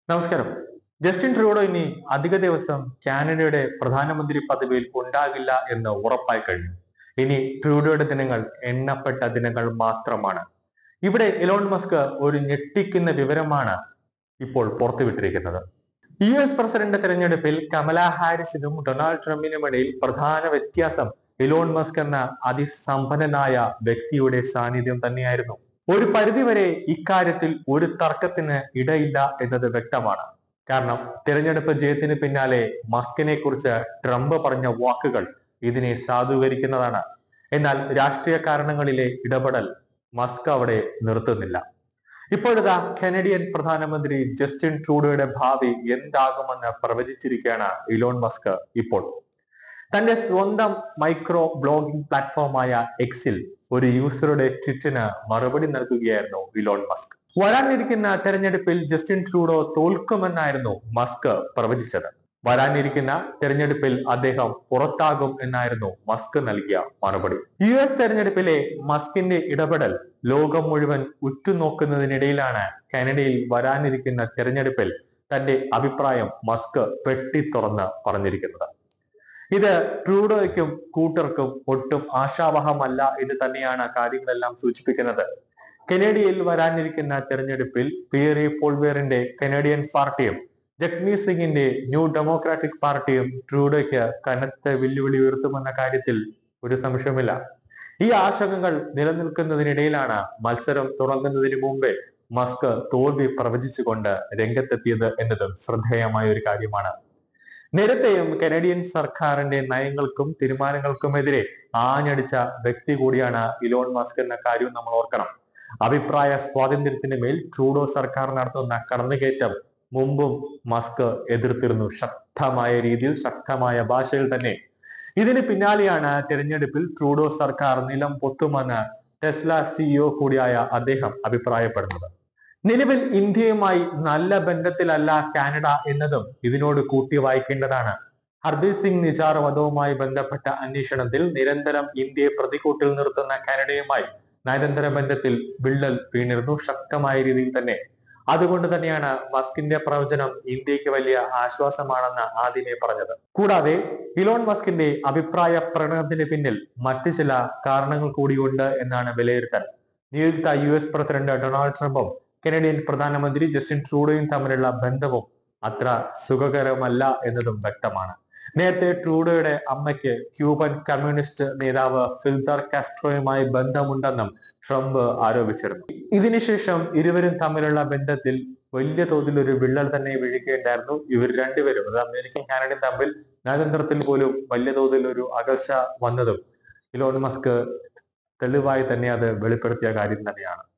നമസ്കാരം Justin Trudeau ഇനി അധിക ദിവസം കാനഡയുടെ പ്രധാനമന്ത്രി പദവിയിൽ ഉണ്ടാകില്ല എന്ന് ഉറപ്പായി കഴിഞ്ഞു ഇനി ട്രൂഡോയുടെ ദിനങ്ങൾ എണ്ണപ്പെട്ട ദിനങ്ങൾ മാത്രമാണ് ഇവിടെ ഇലോൺ മസ്ക് ഒരു ഞെട്ടിക്കുന്ന വിവരമാണ് ഇപ്പോൾ പുറത്തുവിട്ടിരിക്കുന്നത് യു എസ് പ്രസിഡന്റ് തെരഞ്ഞെടുപ്പിൽ കമല ഹാരിസിനും ഡൊണാൾഡ് ട്രംപിനും ഇടയിൽ പ്രധാന വ്യത്യാസം ഇലോൺ മസ്ക് എന്ന അതിസമ്പന്നനായ വ്യക്തിയുടെ സാന്നിധ്യം തന്നെയായിരുന്നു ഒരു പരിധിവരെ ഇക്കാര്യത്തിൽ ഒരു തർക്കത്തിന് ഇടയില്ല എന്നത് വ്യക്തമാണ് കാരണം തിരഞ്ഞെടുപ്പ് ജയത്തിന് പിന്നാലെ മസ്കിനെ കുറിച്ച് ട്രംപ് പറഞ്ഞ വാക്കുകൾ ഇതിനെ സാധൂകരിക്കുന്നതാണ് എന്നാൽ രാഷ്ട്രീയ കാരണങ്ങളിലെ ഇടപെടൽ മസ്ക് അവിടെ നിർത്തുന്നില്ല ഇപ്പോഴത്തെ കനഡിയൻ പ്രധാനമന്ത്രി ജസ്റ്റിൻ ട്രൂഡോയുടെ ഭാവി എന്താകുമെന്ന് പ്രവചിച്ചിരിക്കുകയാണ് ഇലോൺ മസ്ക് ഇപ്പോൾ തന്റെ സ്വന്തം മൈക്രോ ബ്ലോഗിംഗ് പ്ലാറ്റ്ഫോമായ എക്സിൽ ഒരു യൂസറുടെ ട്വിറ്റിന് മറുപടി നൽകുകയായിരുന്നു ഇലോൺ മസ്ക് വരാനിരിക്കുന്ന തെരഞ്ഞെടുപ്പിൽ ജസ്റ്റിൻ ട്രൂഡോ തോൽക്കുമെന്നായിരുന്നു മസ്ക് പ്രവചിച്ചത് വരാനിരിക്കുന്ന തെരഞ്ഞെടുപ്പിൽ അദ്ദേഹം പുറത്താകും എന്നായിരുന്നു മസ്ക് നൽകിയ മറുപടി യു എസ് തെരഞ്ഞെടുപ്പിലെ മസ്കിന്റെ ഇടപെടൽ ലോകം മുഴുവൻ ഉറ്റുനോക്കുന്നതിനിടയിലാണ് കാനഡയിൽ വരാനിരിക്കുന്ന തെരഞ്ഞെടുപ്പിൽ തന്റെ അഭിപ്രായം മസ്ക് വെട്ടി തുറന്ന് പറഞ്ഞിരിക്കുന്നത് ഇത് ട്രൂഡോയ്ക്കും കൂട്ടർക്കും ഒട്ടും ആശാവഹമല്ല എന്ന് തന്നെയാണ് കാര്യങ്ങളെല്ലാം സൂചിപ്പിക്കുന്നത് കനേഡിയയിൽ വരാനിരിക്കുന്ന തെരഞ്ഞെടുപ്പിൽ പിയറി പോൾവേറിന്റെ കനേഡിയൻ പാർട്ടിയും ജഗ്മീത് സിംഗിന്റെ ന്യൂ ഡെമോക്രാറ്റിക് പാർട്ടിയും ട്രൂഡോയ്ക്ക് കനത്ത വെല്ലുവിളി ഉയർത്തുമെന്ന കാര്യത്തിൽ ഒരു സംശയമില്ല ഈ ആശങ്കകൾ നിലനിൽക്കുന്നതിനിടയിലാണ് മത്സരം തുടങ്ങുന്നതിന് മുമ്പേ മസ്ക് തോൽവി പ്രവചിച്ചുകൊണ്ട് രംഗത്തെത്തിയത് എന്നതും ശ്രദ്ധേയമായ ഒരു കാര്യമാണ് നേരത്തെയും കനഡിയൻ സർക്കാരിന്റെ നയങ്ങൾക്കും തീരുമാനങ്ങൾക്കുമെതിരെ ആഞ്ഞടിച്ച വ്യക്തി കൂടിയാണ് ഇലോൺ മസ്ക് എന്ന കാര്യം നമ്മൾ ഓർക്കണം അഭിപ്രായ സ്വാതന്ത്ര്യത്തിന് മേൽ ട്രൂഡോ സർക്കാർ നടത്തുന്ന കടന്നുകയറ്റം മുമ്പും മസ്ക് എതിർത്തിരുന്നു ശക്തമായ രീതിയിൽ ശക്തമായ ഭാഷയിൽ തന്നെ ഇതിന് പിന്നാലെയാണ് തിരഞ്ഞെടുപ്പിൽ ട്രൂഡോ സർക്കാർ നിലം പൊത്തുമെന്ന് ടെസ്ല സിഇഒ കൂടിയായ അദ്ദേഹം അഭിപ്രായപ്പെടുന്നത് നിലവിൽ ഇന്ത്യയുമായി നല്ല ബന്ധത്തിലല്ല കാനഡ എന്നതും ഇതിനോട് കൂട്ടി വായിക്കേണ്ടതാണ് ഹർദീപ് സിംഗ് നിജാർ വധവുമായി ബന്ധപ്പെട്ട അന്വേഷണത്തിൽ നിരന്തരം ഇന്ത്യയെ പ്രതികൂട്ടിൽ നിർത്തുന്ന കാനഡയുമായി നയതന്ത്ര ബന്ധത്തിൽ വിള്ളൽ വീണിരുന്നു ശക്തമായ രീതിയിൽ തന്നെ അതുകൊണ്ട് തന്നെയാണ് മസ്കിന്റെ പ്രവചനം ഇന്ത്യക്ക് വലിയ ആശ്വാസമാണെന്ന് ആദ്യമേ പറഞ്ഞത് കൂടാതെ ഇലോൺ മസ്കിന്റെ അഭിപ്രായ പ്രകടനത്തിന് പിന്നിൽ മറ്റു ചില കാരണങ്ങൾ കൂടിയുണ്ട് എന്നാണ് വിലയിരുത്തൽ നിയുക്ത യു എസ് പ്രസിഡന്റ് ഡൊണാൾഡ് ട്രംപും കനഡിയൻ പ്രധാനമന്ത്രി ജസ്റ്റിൻ ട്രൂഡോയും തമ്മിലുള്ള ബന്ധവും അത്ര സുഖകരമല്ല എന്നതും വ്യക്തമാണ് നേരത്തെ ട്രൂഡോയുടെ അമ്മയ്ക്ക് ക്യൂബൻ കമ്മ്യൂണിസ്റ്റ് നേതാവ് ഫിൽദർ കാസ്ട്രോയുമായി ബന്ധമുണ്ടെന്നും ട്രംപ് ആരോപിച്ചിരുന്നു ഇതിനുശേഷം ഇരുവരും തമ്മിലുള്ള ബന്ധത്തിൽ വലിയ തോതിൽ ഒരു വിള്ളൽ തന്നെ വീഴുകയുണ്ടായിരുന്നു ഇവർ രണ്ടുപേരും അത് അമേരിക്കൻ കാനഡയും തമ്മിൽ നയതന്ത്രത്തിൽ പോലും വലിയ തോതിൽ ഒരു അകൽച്ച വന്നതും ഇലോൺ മസ്ക് തെളിവായി തന്നെ അത് വെളിപ്പെടുത്തിയ കാര്യം തന്നെയാണ്